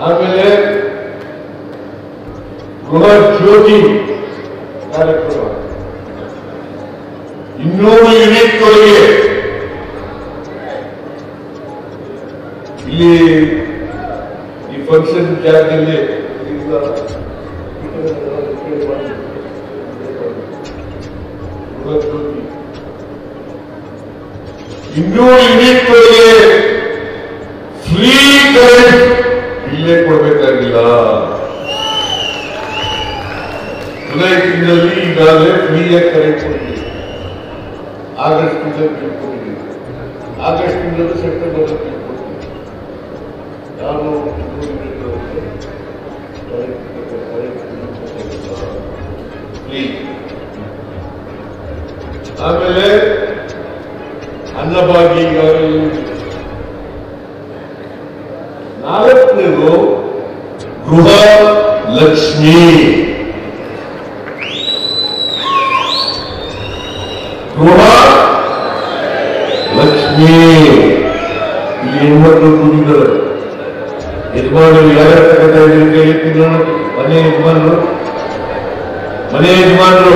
ಆಮೇಲೆ ಗೃಹ ಜ್ಯೋತಿ ಕಾರ್ಯಕ್ರಮ ಇನ್ನೂರು ಯೂನಿಟ್ ಒಳಗೆ ಇಲ್ಲಿ ಈ ಫಂಕ್ಷನ್ ಜಾಗದಲ್ಲಿ ಈಗ ಗೃಹ ಜ್ಯೋತಿ ಇನ್ನೂರು ಯೂನಿಟ್ ಒಳಗೆ ಫ್ರೀ ಕರೆಂಟ್ ಇಲ್ಲೇ ಕೊಡಬೇಕಾಗಿಲ್ಲ ಜುಲೈ ತಿಂಗಳಲ್ಲಿ ಈಗಾಗಲೇ ಫ್ರೀಯಾಗಿ ಕರೆಂಟ್ ಕೊಟ್ಟಿದೆ ಆಗಸ್ಟ್ ತಿಂಗಳಲ್ಲಿ ಬಿಲ್ ಕೊಟ್ಟಿದೆ ಆಗಸ್ಟ್ ತಿಂಗಳು ಸೆಪ್ಟೆಂಬರ್ ಬಿಲ್ ಕೊಟ್ಟಿದೆ ನಾನು ಫ್ರೀ ಆಮೇಲೆ ಅನ್ನಭಾಗ್ಯ ಈಗಾಗಲೇ ನಾಲ್ಕನೇದು ಗೃಹ ಲಕ್ಷ್ಮಿ ಗೃಹ ಲಕ್ಷ್ಮಿ ಇಲ್ಲಿ ಹೆಣ್ಮಕ್ಳು ಕೂತಿದ್ದಾರೆ ಯಜಮಾನರು ಯಾರ್ಯಾರು ತಗೋತಾ ಇದ್ದೀರಿ ಕೈ ಎತ್ತಿ ನೋಡೋಣ. ಮನೆ ಯಜಮಾನರು ಮನೆ ಯಜಮಾನರು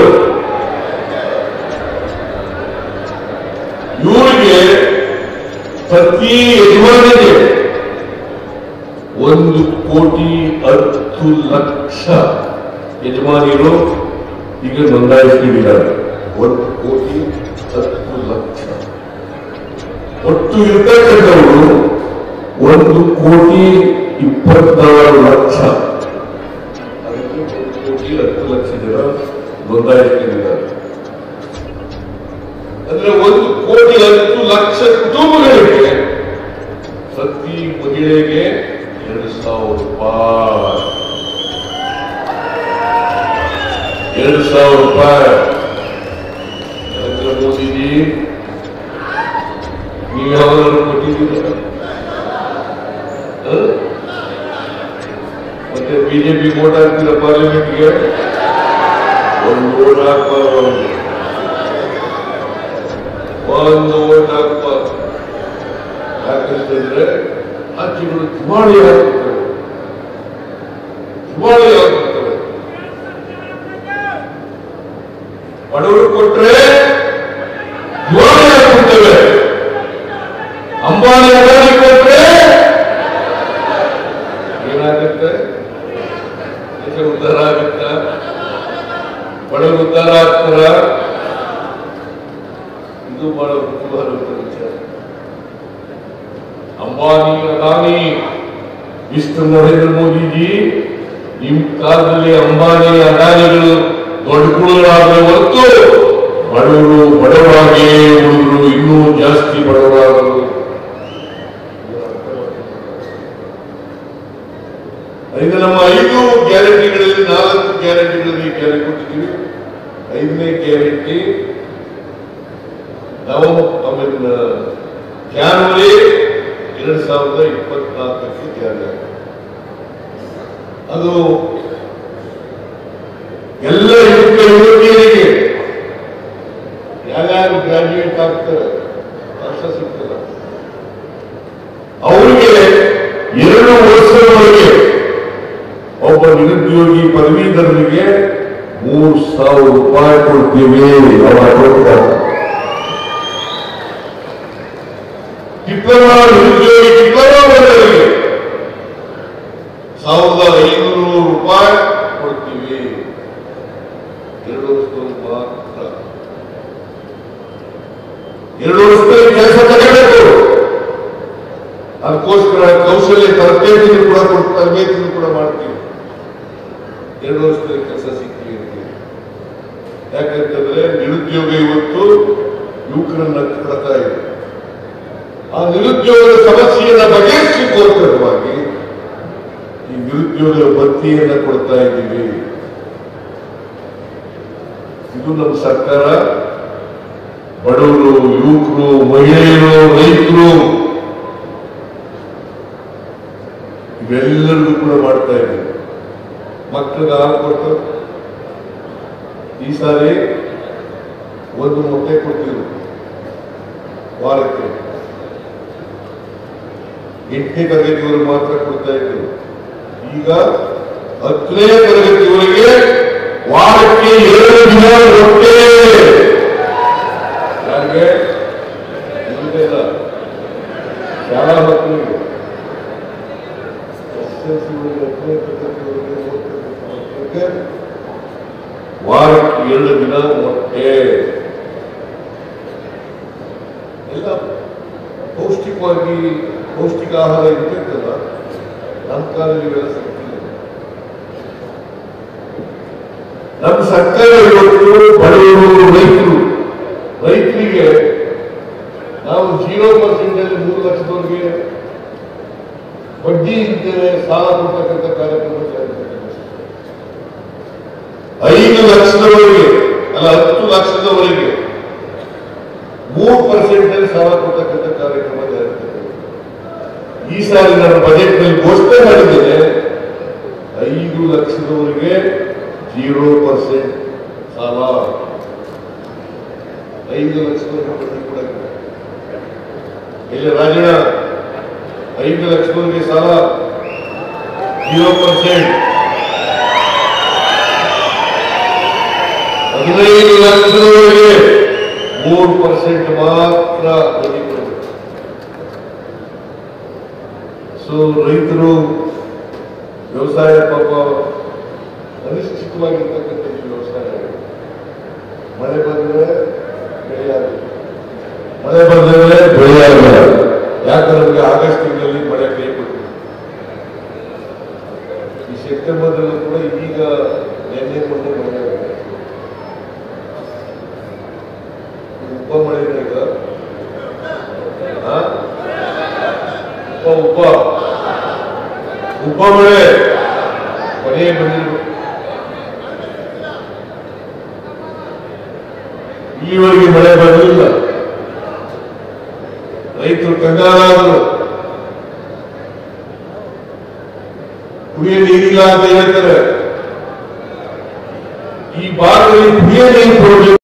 ಇವರಿಗೆ ಪ್ರತಿ ಯಜಮಾನಿಗೆ ಒಂದು ಕೋಟಿ ಹತ್ತು ಲಕ್ಷ ಯಜಮಾನಿರು ಈಗ ನೋಂದಾಯಿಸಿಕೊಂಡಿದ್ದಾರೆ ಒಂದು ಕೋಟಿ ಹತ್ತು ಲಕ್ಷ ಒಟ್ಟು ಇರ್ತಕ್ಕಂಥವರು ಒಂದು ಕೋಟಿ ಇಪ್ಪತ್ತಾರು ಲಕ್ಷ ಅದಕ್ಕೆ ಒಂದು ಕೋಟಿ ಹತ್ತು ಲಕ್ಷ ಜನ ನೋಂದಾಯಿಸಿಕೊಂಡಿದ್ದಾರೆ ಅಂದ್ರೆ ಒಂದು ಕೋಟಿ ಹತ್ತು ಲಕ್ಷ ಕುಟುಂಬಗಳಿಗೆ ಪ್ರತಿ ಮಹಿಳೆಗೆ ಎರಡು ಸಾವಿರ ರೂಪಾಯಿ ಎರಡು ಸಾವಿರ ರೂಪಾಯಿ ನರೇಂದ್ರ ಮೋದಿಜಿ ನೀವು ಯಾವಾಗಾದ್ರೂ ಕೊಟ್ಟಿದ್ದೀರ ಹ? ಮತ್ತೆ ಬಿಜೆಪಿ ಓಟ್ ಹಾಕ್ತೀರ ಪಾರ್ಲಿಮೆಂಟ್ಗೆ ಒಂದು ಓಟ್ ಹಾಕ್ಬಾರ್ದು ಅವ್ರಿಗೆ. ಒಂದು ಓಟ್ ಹಾಕ್ಬಾರ್ದು ಯಾಕಂತಂದ್ರೆ ಆಚೆಗಳು ದಿವಾಳಿ ಆಗ್ಬಿಡ್ತವೆ ದಿವಾಳಿ ಆಗ್ಬಿಡ್ತವೆ ಬಡವರು ಕೊಟ್ರೆ ದಿವಾಳಿ ಆಗ್ಬಿಡ್ತವೆ ಅಂಬಾನಿ ಅದಾನಿ ಕೊಟ್ರೆ ಏನಾಗುತ್ತೆ ದೇಶ ಉದ್ಧಾರ ಆಗುತ್ತ ಬಡವರು ಉದ್ಧಾರ ಆಗ್ತಾರ ಇದು ಬಹಳ ಕುತೂಹಲದ ವಿಚಾರ ಅಂಬಾನಿ ಅದಾನಿ ಮಿಸ್ಟರ್ ನರೇಂದ್ರ ಮೋದಿಜಿ ನಿಮ್ ಕಾಲದಲ್ಲಿ ಅಂಬಾನಿ ಅದಾನಿಗಳು ದೊಡ್ಡ ಕುಳುಗಳಾದ್ರೆ ಹೊರತು ಬಡವರು ಬಡವರಾಗೇ ಉಳಿದ್ರು ಇನ್ನೂ ಜಾಸ್ತಿ ಬಡವರಾದರು ಇದು ನಮ್ಮ ಐದು ಗ್ಯಾರಂಟಿಗಳಲ್ಲಿ ನಾಲ್ಕು ಗ್ಯಾರಂಟಿಗಳಲ್ಲಿ ಗ್ಯಾರಂಟಿ ಕೊಟ್ಟಿದ್ದೀವಿ ಐದನೇ ಗ್ಯಾರಂಟಿ ನವೆಂಬರ್ ಆಮೇಲೆ ಜಾನ್ವರಿ ಎರಡ್ ಸಾವಿರದ ಇಪ್ಪತ್ನಾಲ್ಕಕ್ಕೆ ಜಾರಿ ಆಗಿದೆ. ಅದು ಎಲ್ಲ ಯುವಕ ಯುವತಿಯರಿಗೆ ಯಾರ್ಯಾರು ಗ್ರಾಜ್ಯುಯೇಟ್ ಆಗ್ತಾರೆ ವರ್ಷ ಸಿಗ್ತದ ಅವರಿಗೆ ಎರಡು ವರ್ಷದವರೆಗೆ ಒಬ್ಬ ನಿರುದ್ಯೋಗಿ ಪದವೀಧರರಿಗೆ ಮೂರು ಸಾವಿರ ರೂಪಾಯಿ ಕೊಡ್ತೀವಿ ಅವರ ಕೊಡ್ತಾರೆ ಡಿಪ್ಲೊಮಾ ನಿರುದ್ಯೋಗಿ ಡಿಪ್ಲೊಮಾ ಬಂದವರಿಗೆ ಸಾವಿರದ ಐನೂರು ರೂಪಾಯಿ ಕೊಡ್ತೀವಿ ಎರಡು ವರ್ಷದವರೆಗೆ ಮಾತ್ರ ಎರಡು ವರ್ಷದಲ್ಲಿ ಕೆಲಸ ತಗೋಬೇಕು ಅದಕ್ಕೋಸ್ಕರ ಕೌಶಲ್ಯ ತರಬೇತಿಯನ್ನು ಕೂಡ ಕೊಡ್- ತರಬೇತಿಯನ್ನು ಕೂಡ ಮಾಡ್ತೀವಿ ಎರಡು ವರ್ಷದಲ್ಲಿ ಕೆಲಸ ಸಿಗ್ತೀವಿ ಅಂತೀವಿ ಯಾಕಂತಂದ್ರೆ ನಿರುದ್ಯೋಗ ಇವತ್ತು ಯುವಕರನ್ನ ಕಡ್ತಾ ಇದೆ ಆ ನಿರುದ್ಯೋಗದ ಸಮಸ್ಯೆಯನ್ನ ಬಗೆಹರಿಸಲಿಕ್ಕೋಸ್ಕರವಾಗಿ ಈ ನಿರುದ್ಯೋಗ ಭತ್ಯೆಯನ್ನ ಕೊಡ್ತಾ ಇದ್ದೀವಿ ಇದು ನಮ್ಮ ಸರ್ಕಾರ ಬಡವರು ಯುವಕರು ಮಹಿಳೆಯರು ರೈತರು ಇವೆಲ್ಲರಿಗೂ ಕೂಡ ಮಾಡ್ತಾ ಇದ್ದೀವಿ ಮಕ್ಕಳಿಗೆ ಹಾಲು ಕೊಟ್ಟು ಈ ಸಾರಿ ಒಂದು ಮೊಟ್ಟೆ ಕೊಡ್ತಿದ್ರು ವಾರಕ್ಕೆ ಎಂಟನೇ ತರಗತಿಯವರು ಮಾತ್ರ ಕೊಡ್ತಾ ಇದ್ರು ಈಗ ಹತ್ತನೇ ತರಗತಿವರೆಗೆ ವಾರಕ್ಕೆ ಎರಡು ದಿನ ರೊಟ್ಟೆ ಯಾರಿಗೆ ಇಲ್ಲೇ ಇಲ್ಲ ಶಾಲಾ ಮಕ್ಕಳಿಗೆ SSLC ವರೆಗೆ ಹತ್ತನೇ ತರಗತಿವರೆಗೆ ಓದ್ತಿರ್ತಕ್ಕಂಥ ಮಕ್ಕಳಿಗೆ ವಾರಕ್ಕೆ ಎರಡು ದಿನ ಮೊಟ್ಟೆ ಎಲ್ಲ ಪೌಷ್ಟಿಕವಾಗಿ ಪೌಷ್ಟಿಕ ಆಹಾರ ಇರ್ತಿರ್ತಲ್ಲ ನಮ್ಮ ಕಾಲದಲ್ಲಿ ಇವೆಲ್ಲ ಸಿಗ್ತಿಲ್ಲ ನಮ್ಮ ಸರ್ಕಾರ ಇವತ್ತು ಬಡವರು ರೈತರು ರೈತರಿಗೆ ನಾವು ಜೀರೋ ಪರ್ಸೆಂಟ್ ಅಲ್ಲಿ ಮೂರು ಲಕ್ಷದವರೆಗೆ ಬಡ್ಡಿ ಇದ್ದೇವೆ ಸಾಲ ಕೊಡ್ತಕ್ಕಂಥ ಕಾರ್ಯಕ್ರಮ ಜಾರಿಗೊಳಿಸಿದ್ದೇವೆ. ಐದು ಲಕ್ಷದವರೆಗೆ ಅಲ್ಲ ಹತ್ತು ಲಕ್ಷದವರೆಗೆ ಮೂರು ಪರ್ಸೆಂಟ್ ಅಲ್ಲಿ ಸಾಲ ಕೊಡ್ತಕ್ಕಂಥ ಕಾರ್ಯಕ್ರಮ ಜಾರಿಗೊಳಿಸಿದ್ದೇವೆ. ಈ ಸಾರಿ ನಾನು ಬಜೆಟ್ ನಲ್ಲಿ ಘೋಷಣೆ ಮಾಡಿದ್ದೇನೆ ಐದು ಲಕ್ಷದವರೆಗೆ ಜೀರೋ ಪರ್ಸೆಂಟ್ ಸಾಲ ಐದು ಲಕ್ಷದವರೆಗೆ ಬಡ್ಡಿ ಕೊಡಕ್ಕೆ ಇಲ್ಲಿ ರಾಜಣ್ಣ ಐದು ಲಕ್ಷದವರೆಗೆ ಸಾಲ ಜೀರೋ ಪರ್ಸೆಂಟ್ ಹದಿನೈದು ಲಕ್ಷದವರೆಗೆ ಮೂರು ಪರ್ಸೆಂಟ್ ಮಾತ್ರ ಬಡ್ಡಿ ಕೊಡಬೇಕು ಸೊ ರೈತರು ವ್ಯವಸಾಯ ಪಾಪ ಅನಿಶ್ಚಿತವಾಗಿರ್ತಕ್ಕಂಥ ಈ ವ್ಯವಸಾಯ ಮಳೆ ಬಂದ್ರೆ ಬೆಳೆಯಾಗಲ್ಲ ಮಳೆ ಬಂದ್ರೆ ಬೆಳೆಯಾಗಲ್ಲ ಯಾಕಂದ್ರೆ ನಮಗೆ ಆಗಸ್ಟ್ ತಿಂಗಳಲ್ಲಿ ಮಳೆ ಕೈ ಕೊಟ್ಟಿದೆ ಈ ಸೆಪ್ಟೆಂಬರ್ನಲ್ಲೂ ಕೂಡ ಈಗ ನಿನ್ನೆ ಮೊನ್ನೆ ಮಳೆ ಆಗಿದೆ ಉಪ ಮಳೆ ಇದೆ ಈಗ ಆ? ಉಪ ಉಪ ಉಪ ಮಳೆ ಕೊನೆಗೆ ಬಂದಿರ್ಬೇಕು ಇಲ್ಲಿವರೆಗೆ ಮಳೆ ಬರಲಿಲ್ಲ ರೈತರು ಕಂಗಾಲಾದರು ಕುಡಿಯ ನೀರಿಲ್ಲ ಅಂತ ಹೇಳ್ತಾರೆ ಈ ಭಾಗದಲ್ಲಿ ಕುಡಿಯ ನೀರು ಕೊಡಬೇಕು